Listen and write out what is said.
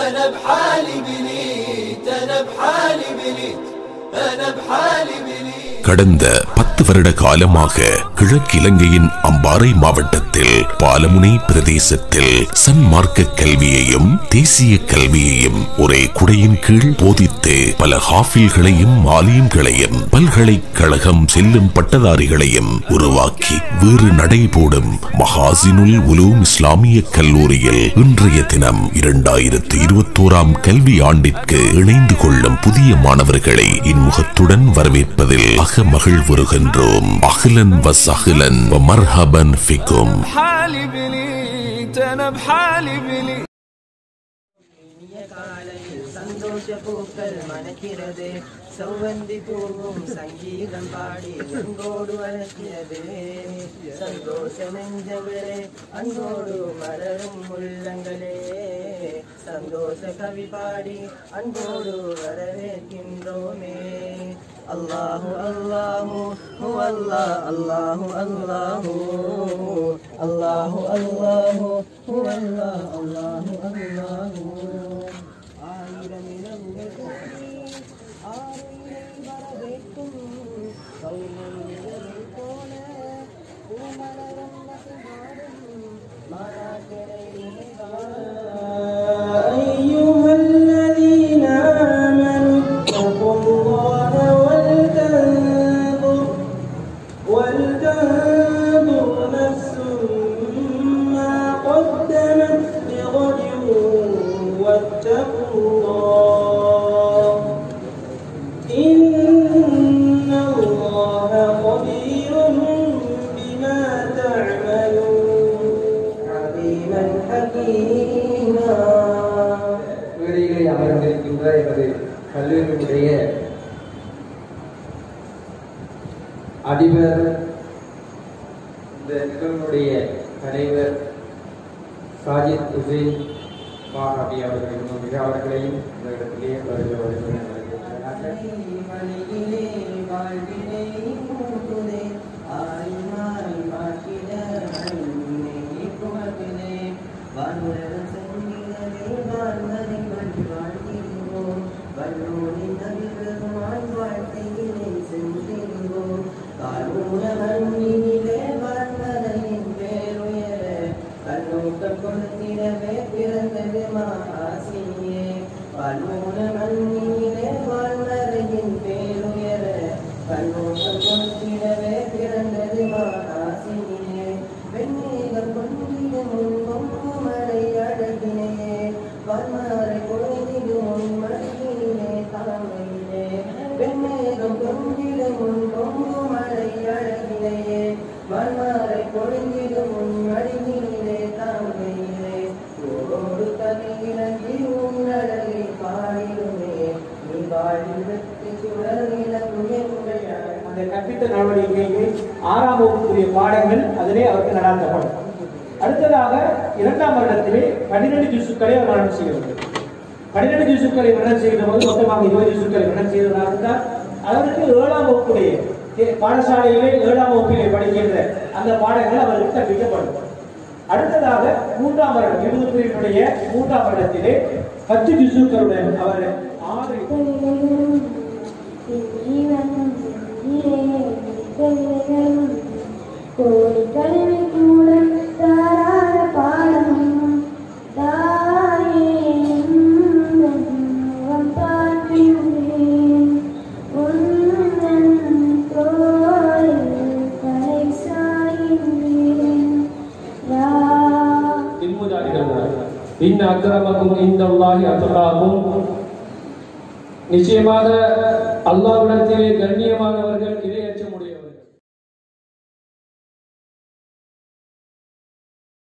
أنا بحالي بليت أنا بحالي بليت أنا بحالي بليت கடந்த பத்து வருட காலமாக கிழக்கிலங்கையின் அம்பாறை மாவட்டத்தில் பாலமுனை பிரதேசத்தில் சன்மார்க்க கல்வியையும் தேசிய கல்வியையும் ஒரே குடையின் கீழ் போதித்து பல ஹாஃபில்களையும் மாலியங்களையும் பல்கலைக்கழகம் செல்லும் பட்டதாரிகளையும் உருவாக்கி வேறு நடைபோடும் மகாசினுல் உலூம் இஸ்லாமிய கல்லூரியில் இன்றைய தினம் இரண்டாயிரத்து இருபத்தோராம் கல்வி ஆண்டிற்கு இணைந்து கொள்ளும் புதிய மாணவர்களை இன்முகத்துடன் வரவேற்பதில் அக மகிழ்வுறுகின்றோம் அகிலன் வ சஹிலன் வ மர்ஹபன் ஃபிக்கும் بحالي بليت انا بحالي بليت இனிய காலையில் சந்தோஷ பூக்கள் மணக்கிறது செவ்வந்தி பூவும் சங்கீதம் பாடி அன்போடு வளர்க்கிறது சந்தோஷ நெஞ்சங்களே அன்போடு மலரும் உள்ளங்களே சந்தோஷ கவி பாடி அன்போடு வரவேற்கின்றோமே அல்லாஹு அல்லாஹு ஹு அல்லாஹ் அல்லாஹு அல்லாஹு அல்லாஹு அல்லாஹு ஹு அல்லாஹ் அல்லாஹு அல்லாஹு ஆயிரம் இரவுகள் கொட்டி ஆயிரம் வரவேற்கும் பௌர்ணமி நிலவு போல பூமலரும் நசுமாடும் மாறாக்களை أيها الذين آمنوا اتقوا الله ولتنظر ولتنظر نفس ما قدمت لغد واتقوا الله إن الله خبير بما تعملون عليما حكيما மேடையிலே அமர்ந்திருக்கின்ற எமது கல்லூரியினுடைய அதிபர் இந்த நிகழ்வுடைய தலைவர் சாஜித் ஹுசைன் பாராட்டி அவர்களையும் மிக அவர்களையும் இந்த இடத்திலே வருகிற வருகிறேன் மணியிலே வாழ்வினை மூட்டுதே ஆய் மாறி மாற்றிட அன்னை குமட்டிலே வானுலக செங்கிலே வாழ்வதை மணி வாழ்த்திடுவோம் வல்லோரின் நபிபெருமான் வாழ்க்கையிலே சென்றிடுவோம் காலூர மண்ணிலே வாழ்வதையின் பேருயர கண்ணூட்டம் கொடுத்திடவே பிறந்தது மாசியே பல்மூல மண்ணிலே வாழ்வரையின் பேருயர கண்ணூட்டம் கொடுத்திடவே பிறந்தது மாசியே வெண்ணீகம் கொண்டிட முன்பும் மழை அழகினையே வன்மாரை பொழுதிடு முன் மழையிலே தாமையிலே வெண்ணீகம் கொண்டிட முன்பும் மழை அழகினையே வன்மாரை பொழுதிடு முன் மழையிலே தாமையிலே ஓடு கவியிலங்கி உன்னழகை பாடிடுமே நீ வாழில் வெற்றி சுடர் இளம் எங்கள் அந்த கற்பித்த நடவடிக்கைக்கு ஆறாம் வகுப்புக்குரிய பாடங்கள் அதிலே அவருக்கு நடாத்தப்படும் அடுத்ததாக இரண்டாம் வருடத்திலே பன்னிரண்டு ஜூசுக்களை அவர் மரணம் செய்கிறது பன்னிரண்டு ஜூசுக்களை மரணம் செய்கிற போது மொத்தமாக இருபது ஜூசுக்களை மரணம் செய்வதாக இருந்தால் அவருக்கு ஏழாம் வகுப்புடைய தே- பாடசாலையிலே ஏழாம் வகுப்பிலே படிக்கின்ற அந்த பாடங்கள் அவருக்கு கற்பிக்கப்படும் அடுத்ததாக மூன்றாம் வருடம் இருபது பிரிவினுடைய மூன்றாம் வருடத்திலே பத்து ஜூசுக்களுடன் அவர் ஆறு கோடிக்கல்வி கூட தாராள பாடம் தாயே பார்க்கின்றேன் உந்தன் தோளில் தலை சாய்கின்றேன் யா இன்ன அக்கிரமக்கும் இந்த அல்லாஹி அத்தகாகும் நிச்சயமாக அல்லாஹ்விடத்திலே கண்ணியமானவர்கள்